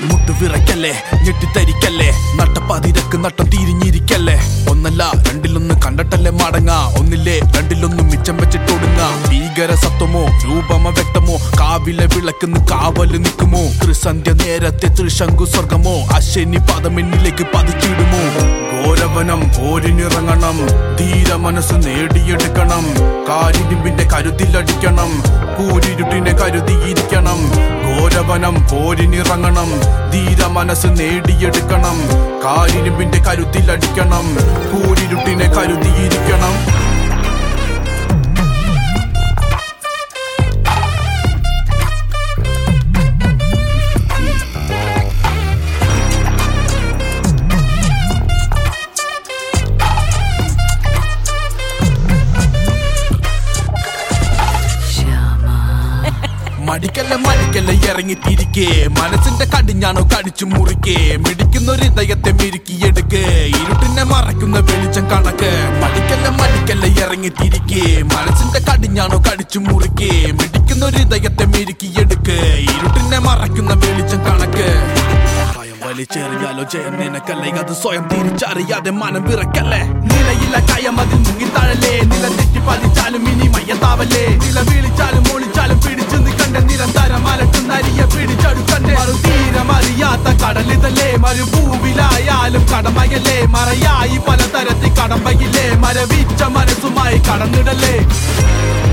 മുട്ടുവിറയ്ക്കല്ലേ ഞെട്ടിത്തരിക്കല്ലേ നട്ടപ്പതിരക്ക് നട്ടം തിരിഞ്ഞിരിക്കല്ലേ ഒന്നല്ല രണ്ടിലൊന്ന് കണ്ടിട്ടല്ലേ മടങ്ങ ഒന്നില്ലേ രണ്ടിലൊന്നും മിച്ചം വെച്ചിട്ടൊടുങ്ങ ഭീകര സത്വമോ രൂപമ വ്യക്തമോ കാവിലെ വിളക്കുന്ന് കാവല് നിൽക്കുമോ ത്രിസന്ധ്യ നേരത്തെ ത്രിശങ്കു സ്വർഗമോ അശ്വനി പദമെന്നിലേക്ക് പതിച്ചിടുമോ ഘോരവനം പോരിനിറങ്ങണം ധീര മനസ്സ് നേടിയെടുക്കണം കാരിരുമ്പിന്റെ കരുതിലടിക്കണം കൂരിരുട്ടിനെ കരുതിയിരിക്കണം ഘോരവനം പോരിനിറങ്ങണം ധീര മനസ്സ് നേടിയെടുക്കണം കാരിരുമ്പിന്റെ കരുത്തിലടിക്കണം കൂരിരുട്ടിനെ കരുതിയിരിക്കണം മടിക്കല്ല മടിക്കല്ല ഇറങ്ങി തിരികെ മനസ്സിന്റെ കടിഞ്ഞാണോ കടിച്ചു മുറിക്കേ മിടിക്കുന്നൊരു ഹൃദയത്തെ മിരുക്കിയെടുക്ക് ഇരുട്ടിനെ മറക്കുന്ന വെളിച്ചം കണക്ക് മടിക്കല്ല മടിക്കല്ല ഇറങ്ങി തിരികെ മനസ്സിന്റെ കടിഞ്ഞാണോ കടിച്ചു മുറിക്കേ മിടിക്കുന്നൊരു ഹൃദയത്തെ മിരുക്കിയെടുക്ക് ഇരുട്ടിനെ മറക്കുന്ന വെളിച്ചം കണക്ക് ഭയം വലിച്ചെറിയാലോ ജയം നിനക്കല്ലേ അത് സ്വയം തിരിച്ചറിയാതെ മനം വിറക്കല്ലേ നിലയില്ല കയം അതിൽ മുങ്ങിത്താഴല്ലേ നില തെറ്റി പതിച്ചാലും ഇനി മയ്യത്താവല്ലേ നില വീളിച്ചാലും ഒളിച്ചാലും പിടിച്ചു നിൽക്കണ്ട നിരന്തരം അലട്ടുന്ന അരിയെ പിടിച്ചെടുക്കണ്ടേ മറു തീരമറിയാത്ത കടലിതല്ലേ മരുഭൂവിലായാലും കടമയല്ലേ മറയായി പലതരത്തിൽ കടമ്പയില്ലേ മരവിച്ച മനസ്സുമായി കടന്നിടല്ലേ